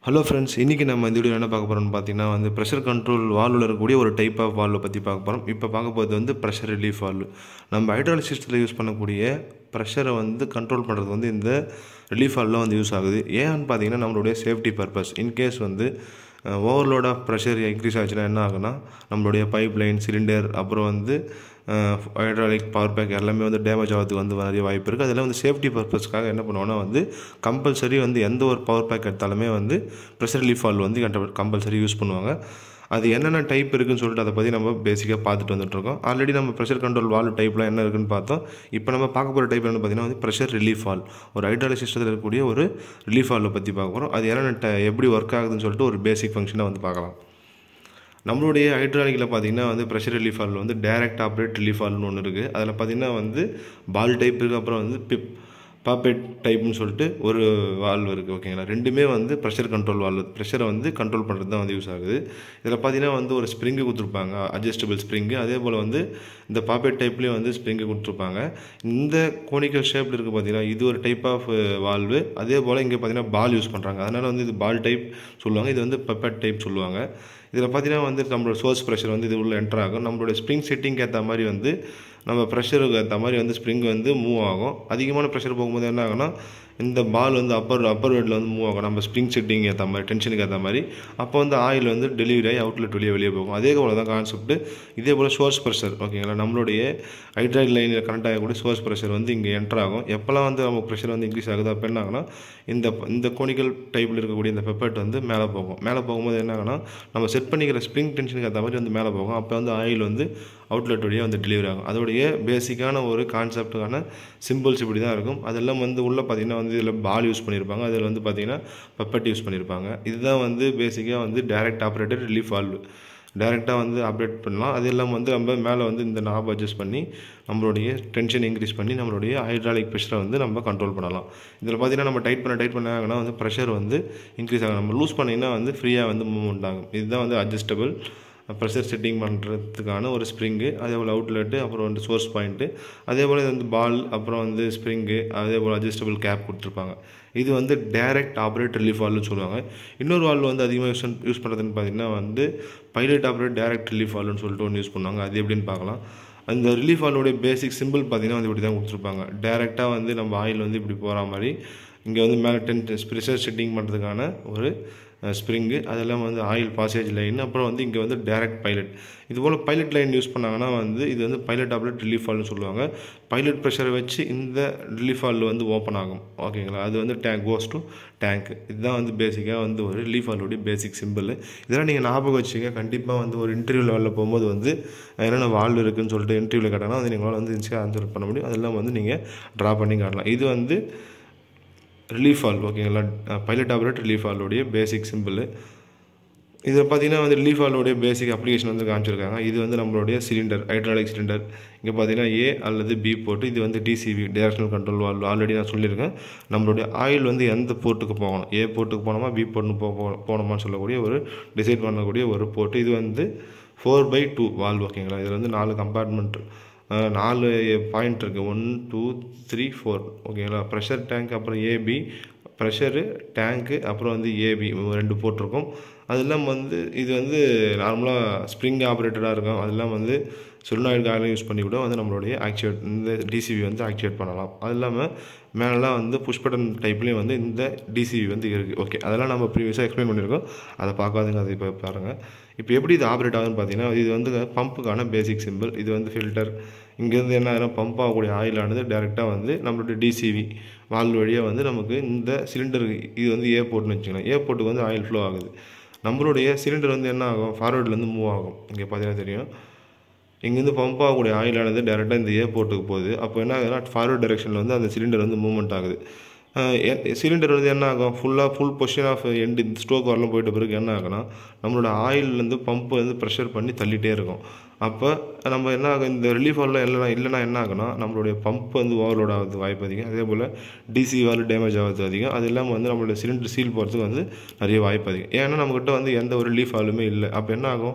hello friends இன்றைக்கி நம்ம இந்த வீடியோ என்ன பார்க்க போகிறோம்னு பார்த்தீங்கன்னா வந்து ப்ரெஷர் கண்ட்ரோல் வால்வில் இருக்கக்கூடிய ஒரு டைப் ஆஃப் வால்வை பற்றி பார்க்க போகிறோம் இப்போ பார்க்க போகிறது வந்து ப்ரெஷர் ரிலீஃப் வால்வு நம்ம ஹைட்ராலிக் சிஸ்டத்தில் யூஸ் பண்ணக்கூடிய ப்ரெஷரை வந்து கண்ட்ரோல் பண்ணுறது வந்து இந்த ரிலீஃப் வால்வில் வந்து யூஸ் ஆகுது ஏன்னு பார்த்தீங்கன்னா நம்மளுடைய சேஃப்டி பர்பஸ் இன்கேஸ் வந்து ஓவர்லோட் ஆஃப் ப்ரெஷர் இன்க்ரீஸ் ஆச்சுன்னா என்ன ஆகுனா நம்மளுடைய பைப் லைன் சிலிண்டர் அப்புறம் வந்து ஹைட்ராலிக் பவர் பேக் எல்லாமே வந்து டேமேஜ் ஆகிறதுக்கு வந்து நிறைய வாய்ப்பு இருக்குது அதெல்லாம் வந்து சேஃப்டி பர்பஸ்க்காக என்ன பண்ணுவோம்னா வந்து கம்பல்சரி வந்து எந்த ஒரு பவர் பேக் எடுத்தாலுமே வந்து ப்ரெஷர் ரிலீஃப் வால்வ் வந்து கம்பல்சரி யூஸ் பண்ணுவாங்க அது என்னென்ன டைப் இருக்குன்னு சொல்லிட்டு அதை பற்றி நம்ம பேசிக்காக பார்த்துட்டு வந்துட்டுருக்கோம் ஆல்ரெடி நம்ம ப்ரெஷர் கண்ட்ரோல் வால்வ் டைப்லாம் என்ன இருக்குன்னு பார்த்தோம் இப்போ நம்ம பார்க்க போகிற டைப் என்ன பார்த்தீங்கன்னா வந்து ப்ரெஷர் ரிலீஃப் வால் ஒரு ஹைட்ராலிக் சிஸ்டத்தில் இருக்கக்கூடிய ஒரு ரிலீஃப் வால்வை பற்றி பார்க்க போகிறோம் அது என்னென்ன ட- எப்படி ஒர்க் ஆகுதுன்னு சொல்லிட்டு ஒரு பேசிக் ஃபங்க்ஷனை வந்து பார்க்கலாம் நம்மளுடைய ஹைட்ராலிக்கில் பார்த்தீங்கன்னா வந்து ப்ரெஷர் ரிலீஃப் வால்வ் வந்து டைரக்ட் ஆப்ரேட் ரிலீஃப் வால்வ்னு ஒன்று இருக்குது அதில் பார்த்தீங்கன்னா வந்து பால் டைப் இருக்குது அப்புறம் வந்து பிப் பாப்பெட் டைப்னு சொல்லிட்டு ஒரு வால்வ் இருக்குது ஓகேங்களா ரெண்டுமே வந்து ப்ரெஷர் கண்ட்ரோல் வால்வ் ப்ரெஷரை வந்து கண்ட்ரோல் பண்ணுறது தான் வந்து யூஸ் ஆகுது இதில் பார்த்தீங்கன்னா வந்து ஒரு ஸ்ப்ரிங்கு கொடுத்துருப்பாங்க அட்ஜஸ்டபிள் ஸ்ப்ரிங்கு அதே போல் வந்து இந்த பாப்பெட் டைப்லேயும் வந்து ஸ்ப்ரிங்கு கொடுத்துருப்பாங்க இந்த கோனிக்கல் ஷேப்பில் இருக்குது பார்த்தீங்கன்னா இது ஒரு டைப் ஆஃப் வால்வு அதே போல் இங்கே பார்த்தீங்கன்னா பால் யூஸ் பண்ணுறாங்க அதனால் வந்து இது பால் டைப் சொல்லுவாங்க இது வந்து பப்பெட் டைப் சொல்லுவாங்க இதில் பார்த்தீங்கன்னா வந்து நம்மளோட சோர்ஸ் ப்ரெஷர் வந்து இது உள்ள என்டர் ஆகும் நம்மளோட ஸ்ப்ரிங் செட்டிங்க்கு ஏற்ற மாதிரி வந்து நம்ம ப்ரெஷருக்கு ஏற்ற மாதிரி வந்து ஸ்ப்ரிங் வந்து மூவ் ஆகும் அதிகமான ப்ரெஷர் போகும்போது என்ன ஆகும்னா இந்த பால் வந்து அப்பர் அப்பர் வேர்டில் வந்து மூவ் ஆகும் நம்ம ஸ்ப்ரிங் செட்டிங் ஏற்ற மாதிரி டென்ஷனுக்கு ஏற்ற மாதிரி அப்போ வந்து ஆயில் வந்து டெலிவரி ஆகி அவுட்லெட் வெளியே வெளியே போகும் அதே போல் தான் கான்செப்ட் இதே போல் சோர்ஸ் ப்ரெஷர் ஓகேங்களா நம்மளுடைய ஹைட்ராய்ட் லைனில் கனெக்ட் ஆகக்கூடிய சோர்ஸ் ப்ரெஷர் வந்து இங்கே என்டர் ஆகும் எப்போல்லாம் வந்து நம்ம ப்ரெஷர் வந்து இன்க்ரீஸ் ஆகுது அப்போ என்ன ஆகும்னா இந்த இந்த கோனிக்கல் டைப்பில் இருக்கக்கூடிய இந்த பெப்பர்ட் வந்து மேலே போகும் மேலே போகும்போது என்ன ஆகும்னா நம்ம செட் பண்ணிக்கிற ஸ்ப்ரிங் டென்ஷனுக்கு ஏற்ற மாதிரி வந்து மேலே போகும் அப்போ வந்து ஆயில் வந்து அவுட்லெட் வழியாக வந்து டெலிவரி ஆகும் அதோடைய பேசிக்கான ஒரு கான்செப்டுக்கான சிம்பிள்ஸ் இப்படி தான் இருக்கும் அதெல்லாம் வந்து உள்ளே பார்த்தீங்கன்னா வந்து இதில் பால் யூஸ் பண்ணியிருப்பாங்க அதில் வந்து பார்த்தீங்கன்னா பப்பட் யூஸ் பண்ணியிருப்பாங்க இதுதான் வந்து பேசிக்காக வந்து டைரக்ட் ஆப்ரேட்டட் ரிலீஃப் வால்வு டைரெக்டாக வந்து அப்டேட் பண்ணலாம் அது இல்லாமல் வந்து நம்ம மேலே வந்து இந்த நாப் அட்ஜஸ்ட் பண்ணி நம்மளுடைய டென்ஷன் இன்க்ரீஸ் பண்ணி நம்மளுடைய ஹைட்ராலிக் ப்ரெஷரை வந்து நம்ம கண்ட்ரோல் பண்ணலாம் இதில் பார்த்தீங்கன்னா நம்ம டைட் பண்ண டைட் பண்ண ஆகுனா வந்து ப்ரெஷர் வந்து இன்க்ரீஸ் ஆகும் நம்ம லூஸ் பண்ணிங்கன்னா வந்து ஃப்ரீயாக வந்து மூவ்மெண்ட் ஆகும் இதுதான் வந்து அட்ஜஸ்டபிள் ப்ரெஷர் செட்டிங் பண்ணுறதுக்கான ஒரு ஸ்ப்ரிங்கு அதே போல் அவுட்லெட்டு அப்புறம் வந்து சோர்ஸ் பாயிண்ட்டு அதே போல் இது வந்து பால் அப்புறம் வந்து ஸ்ப்ரிங்கு அதே போல் அட்ஜஸ்டபிள் கேப் கொடுத்துருப்பாங்க இது வந்து டைரக்ட் ஆப்ரேட் ரிலீஃப் வால்வ்னு சொல்லுவாங்க இன்னொரு வால்வ் வந்து அதிகமாக யூஸ் யூஸ் பண்ணுறதுன்னு பார்த்தீங்கன்னா வந்து பைலட் ஆப்ரேட் டைரக்ட் ரிலீஃப் வால்வ்னு சொல்லிட்டு ஒன்று யூஸ் பண்ணுவாங்க அது எப்படின்னு பார்க்கலாம் அந்த ரிலீஃப் வால்வோடைய பேசிக் சிம்பிள் பார்த்தீங்கன்னா வந்து இப்படி தான் கொடுத்துருப்பாங்க டேரெக்டாக வந்து நம்ம ஆயில் வந்து இப்படி போகிற மாதிரி இங்கே வந்து மேலே டென் ப்ரெஷர் செட்டிங் பண்ணுறதுக்கான ஒரு ஸ்ப்ரிங்கு அதெல்லாம் வந்து ஆயில் பாசேஜ் லைன் அப்புறம் வந்து இங்கே வந்து டைரக்ட் பைலட் இது போல் பைலட் லைன் யூஸ் பண்ணாங்கன்னா வந்து இது வந்து பைலட் ஆப்லெட் ரிலீஃப் வால்னு சொல்லுவாங்க பைலட் ப்ரெஷரை வச்சு இந்த ரிலீஃப் வால்வ் வந்து ஓப்பன் ஆகும் ஓகேங்களா அது வந்து டேங்க் கோஸ் டு டேங்க் இதுதான் வந்து பேசிக்காக வந்து ஒரு ரிலீஃப் வால்வுடைய பேசிக் சிம்பிள் இதெல்லாம் நீங்கள் ஞாபகம் வச்சுக்க கண்டிப்பாக வந்து ஒரு இன்டர்வியூ லெவலில் போகும்போது வந்து என்னென்ன வால்வ் இருக்குன்னு சொல்லிட்டு இன்டர்வியூவில் கேட்டாங்கன்னா வந்து நீங்களால் வந்து ஈஸியாக ஆன்சர் பண்ண முடியும் அதெல்லாம் வந்து நீங்கள் ட்ரா பண்ணி காட்டலாம் இது வந்து ரிலீஃப் வால்வ் ஓகேங்களா பைலட் ஆப்ரேட் ரிலீஃப் வால்வுடைய பேசிக் சிம்பிள் இதில் பார்த்தீங்கன்னா வந்து ரிலீஃப் வால்வுடைய பேசிக் அப்ளிகேஷன் வந்து காமிச்சிருக்காங்க இது வந்து நம்மளுடைய சிலிண்டர் ஹைட்ராலிக் சிலிண்டர் இங்கே பார்த்தீங்கன்னா ஏ அல்லது பி போட்டு இது வந்து DCV directional control valve already நான் சொல்லியிருக்கேன் நம்மளுடைய ஆயில் வந்து எந்த போர்ட்டுக்கு போகணும் ஏ போர்ட்டுக்கு போனோமா பி போர்ட்டுக்கு போ போ- போகணுமான்னு சொல்லக்கூடிய ஒரு டிசைட் பண்ணக்கூடிய ஒரு போர்ட்டு இது வந்து ஃபோர் பை டூ வால்வ் ஓகேங்களா இதில் வந்து நாலு கம்பார்ட்மெண்ட் நாலு பாயிண்ட் இருக்குது ஒன் டூ த்ரீ ஃபோர் ஓகேங்களா ப்ரெஷர் டேங்க் அப்புறம் ஏபி ப்ரெஷரு டேங்க்கு அப்புறம் வந்து ஏபி ரெண்டு போட்டிருக்கோம் அதெல்லாம் வந்து இது வந்து நார்மலாக ஸ்ப்ரிங் ஆப்ரேட்டடாக இருக்கும் அதெல்லாம் வந்து சொலினாய்டு காயிலும் யூஸ் பண்ணி கூட வந்து நம்மளுடைய ஆக்டிவேட் இந்த டிசிவி வந்து ஆக்டிவேட் பண்ணலாம் அது இல்லாமல் மேலெலாம் வந்து புஷ் பட்டன் டைப்லேயும் வந்து இந்த டிசிவி வந்து இருக்குது ஓகே அதெல்லாம் நம்ம ப்ரீவியஸாக எக்ஸ்பிளைன் பண்ணியிருக்கோம் அதை பார்க்காதுங்க அதை இப்போ பாருங்கள் இப்போ எப்படி இது ஆப்ரேட் ஆகுதுன்னு பார்த்தீங்கன்னா இது வந்து பம்புக்கான பேசிக் சிம்பிள் இது வந்து ஃபில்டர் இங்கேருந்து என்ன ஆகிரும் பம்ப் ஆகக்கூடிய ஆயிலானது டேரெக்டாக வந்து நம்மளுடைய டிசிவி வால்வ் வழியாக வந்து நமக்கு இந்த சிலிண்டருக்கு இது வந்து ஏ போர்ட்னு வச்சுக்கலாம் ஏ போர்ட்டுக்கு வந்து ஆயில் ஃப்ளோ ஆகுது நம்மளுடைய சிலிண்டர் வந்து என்ன ஆகும் ஃபார்வர்ட்லேருந்து மூவ் ஆகும் இங்கே பார்த்தீங்கன்னா தெரியும் இங்கேருந்து பம்ப் ஆகக்கூடிய ஆயிலானது டேரெக்டாக இந்த ஏ போர்ட்டுக்கு போகுது அப்போ என்ன ஆகுதுன்னா ஃபார்வர்ட் டைரெக்ஷனில் வந்து அந்த சிலிண்டர் வந்து மூவ்மெண்ட் ஆகுது சிலிண்டர் வந்து என்ன ஆகும் ஃபுல்லாக full position of end stroke வரலாம் போயிட்ட பிறகு என்ன ஆகும்னா நம்மளோட ஆயில்லேருந்து பம்ப் வந்து ப்ரெஷர் பண்ணி தள்ளிட்டே இருக்கும் அப்போ நம்ம என்ன ஆகும் இந்த ரிலீஃப் வால்வில் இல்லைனா இல்லைனா என்ன ஆகும்னா நம்மளுடைய பம்ப் வந்து ஓவர்லோட் ஆகுது வாய்ப்பு அதிகம் அதே போல் டிசி வால்வ் டேமேஜ் ஆகுது அதிகம் அது இல்லாமல் வந்து நம்மளுடைய சிலிண்டர் சீல் போகிறதுக்கு வந்து நிறைய வாய்ப்பு அதிகம் ஏன்னா நம்மக்கிட்ட வந்து எந்த ஒரு ரிலீஃப் வால்வுமே இல்லை அப்போ என்ன ஆகும்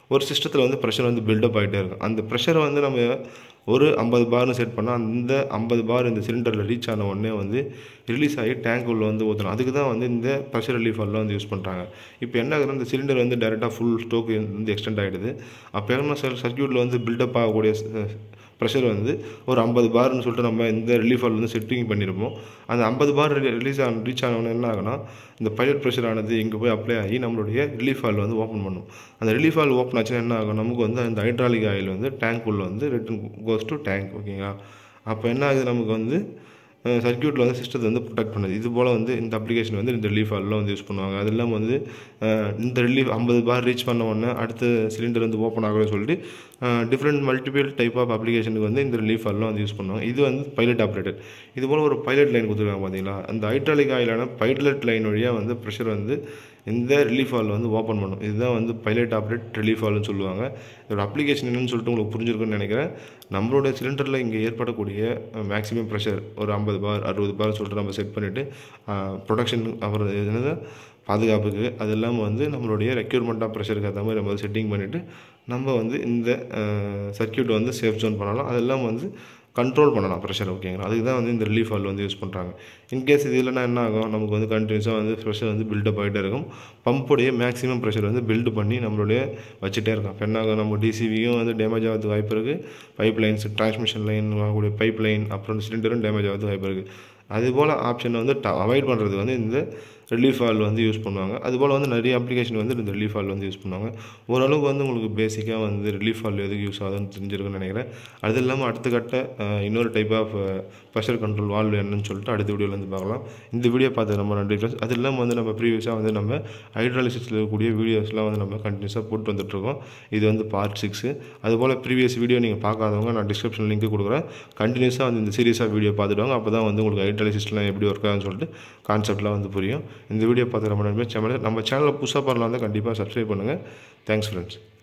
ஒரு சிஸ்டத்தில் வந்து ப்ரெஷர் வந்து பில்டப் ஆகிட்டே இருக்கும் அந்த ப்ரெஷரை வந்து நம்ம ஒரு ஐம்பது பார்னு செட் பண்ணால் அந்த ஐம்பது பார் இந்த சிலிண்டரில் ரீச் ஆன உடனே வந்து ரிலீஸ் ஆகி டேங்க் உள்ள வந்து ஊற்றணும் அதுக்கு தான் வந்து இந்த ப்ரெஷர் ரிலீஃப் வால்வ் வந்து யூஸ் பண்ணுறாங்க இப்போ என்ன ஆகுதுன்னா இந்த சிலிண்டர் வந்து டேரெக்டாக ஃபுல் ஸ்டோக்கு வந்து எக்ஸ்டெண்ட் ஆகிடுது அப்போ என்ன சர்க்கியூட்டில் வந்து பில்டப் ஆகக்கூடிய ப்ரெஷர் வந்து ஒரு ஐம்பது பார்னு சொல்லிட்டு நம்ம இந்த ரிலீஃப் வால்வ் வந்து செட்டிங் பண்ணியிருப்போம் அந்த ஐம்பது பார் ரிலீஸ் ஆன ரீச் ஆனவொன்னே என்ன ஆகுனா இந்த பைலட் ப்ரெஷர் ஆனது இங்கே போய் அப்ளை ஆகி நம்மளுடைய ரிலீஃப் வால்வ் வந்து ஓப்பன் பண்ணும் அந்த ரிலீஃப் வால்வ் ஓப்பன் ஆச்சுன்னா என்ன ஆகும் நமக்கு வந்து அந்த ஹைட்ராலிக் ஆயில் வந்து டேங்க் உள்ள வந்து ரிட்டன் கோஸ் டு டேங்க் ஓகேங்களா அப்போ என்ன ஆகுது நமக்கு வந்து சர்க்கியூட்டில் வந்து சிஸ்டத்தை வந்து ப்ரொடெக்ட் பண்ணுது இது போல் வந்து இந்த அப்ளிகேஷன் வந்து இந்த ரிலீஃப் வால்வில் வந்து யூஸ் பண்ணுவாங்க அது இல்லாமல் வந்து அஹ், இந்த ரிலீஃப் ஐம்பது பார் ரீச் பண்ண உடனே அடுத்த சிலிண்டர் வந்து ஓப்பன் ஆகணும்னு சொல்லிட்டு டிஃப்ரெண்ட் மல்டிபிள் டைப் ஆஃப் அப்ளிகேஷனுக்கு வந்து இந்த ரிலீஃப் வால்வில் வந்து யூஸ் பண்ணுவாங்க இது வந்து பைலட் ஆப்ரேட்டட் இது போல் ஒரு பைலட் லைன் கொடுத்துருக்காங்க பார்த்தீங்களா அந்த ஹைட்ராலிக் ஆயிலான பைலட் லைன் வழியாக வந்து ப்ரெஷர் வந்து இந்த ரிலீஃப் வால்வ் வந்து ஓப்பன் பண்ணும் இதுதான் வந்து பைலட் ஆப்ரேட் ரிலீஃப் வால்வ்னு சொல்லுவாங்க இதோட அப்ளிகேஷன் என்னன்னு சொல்லிட்டு உங்களுக்கு புரிஞ்சிருக்குன்னு நினைக்கிறேன் நம்மளோட சிலிண்டரில் இங்கே ஏற்படக்கூடிய மேக்ஸிமம் ப்ரெஷர் ஒரு ஐம்பது பார் அறுபது பார் சொல்லிட்டு நம்ம செட் பண்ணிவிட்டு ப்ரொடக்ஷன் அப்புறம் என்னது பாதுகாப்புக்கு அது இல்லாமல் வந்து நம்மளுடைய ரெக்யூர்மெண்ட் ஆஃப் ப்ரெஷருக்கு ஏற்ற மாதிரி நம்ம செட்டிங் பண்ணிவிட்டு நம்ம வந்து இந்த சர்க்கியூட் வந்து சேஃப் ஜோன் பண்ணலாம் அது இல்லாமல் வந்து கண்ட்ரோல் பண்ணலாம் ப்ரெஷர் ஓகேங்களா அதுக்கு தான் வந்து இந்த ரிலீஃப் வால்வ் வந்து யூஸ் பண்ணுறாங்க இன்கேஸ் இது இல்லைனா என்ன ஆகும் நமக்கு வந்து கண்டினியூஸாக வந்து ப்ரெஷர் வந்து பில்டப் ஆகிட்டே இருக்கும் பம்புடைய மேக்ஸிமம் ப்ரெஷர் வந்து பில்டு பண்ணி நம்மளுடைய வச்சுட்டே இருக்கும் அப்போ என்ன ஆகும் நம்ம டிசிவியும் வந்து டேமேஜ் ஆகிறதுக்கு வாய்ப்பு இருக்குது பைப் லைன்ஸ் டிரான்ஸ்மிஷன் லைன் வாங்கக்கூடிய பைப் லைன் அப்புறம் சிலிண்டரும் டேமேஜ் ஆகிறதுக்கு வாய்ப்பு இருக்குது அதுபோல் ஆப்ஷனை வந்து அவாய்ட் பண்ணுறதுக்கு வந்து இந்த ரிலீஃப் வால்வ் வந்து யூஸ் பண்ணுவாங்க அதுபோல் வந்து நிறைய அப்ளிகேஷன் வந்து இந்த ரிலீஃப் வால்வ் வந்து யூஸ் பண்ணுவாங்க ஓரளவுக்கு வந்து உங்களுக்கு பேசிக்காக வந்து ரிலீஃப் வால்வ் எதுக்கு யூஸ் ஆகுதுன்னு தெரிஞ்சிருக்குன்னு நினைக்கிறேன் அது இல்லாமல் அடுத்த கட்ட அஹ், இன்னொரு type of pressure control valve என்னன்னு சொல்லிட்டு அடுத்த வீடியோவில் வந்து பார்க்கலாம் இந்த வீடியோ பார்த்து நம்ம நன்றி ஃப்ரெண்ட்ஸ் அது இல்லாமல் வந்து நம்ம ப்ரீவியஸாக வந்து நம்ம ஹைட்ராலிசிஸில் இருக்கக்கூடிய வீடியோஸ்லாம் வந்து நம்ம கண்டினியூஸாக போட்டு வந்துட்டுருக்கோம் இது வந்து பார்ட் சிக்ஸு அதுபோல் ப்ரீவியஸ் வீடியோ நீங்கள் பார்க்காதவங்க நான் டிஸ்கிரிப்ஷன் லிங்க் கொடுக்குறேன் கண்டினியூஸாக வந்து இந்த சீரியஸாக வீடியோ பார்த்துடுவாங்க அப்போ தான் வந்து உங்களுக்கு ஹைட்ராலிசிஸ்லாம் எப்படி ஒர்க் ஆகுதுன்னு சொல்லிட்டு கான்செப்ட்லாம் வந்து புரியும் இந்த வீடியோ பார்த்து ரொம்ப நன்றி சேனல் நம்ம சேனலில் புதுசாக பண்ணலாம் தான் கண்டிப்பாக சப்ஸ்கிரைப் பண்ணுங்கள் தேங்க்ஸ் ஃப்ரெண்ட்ஸ்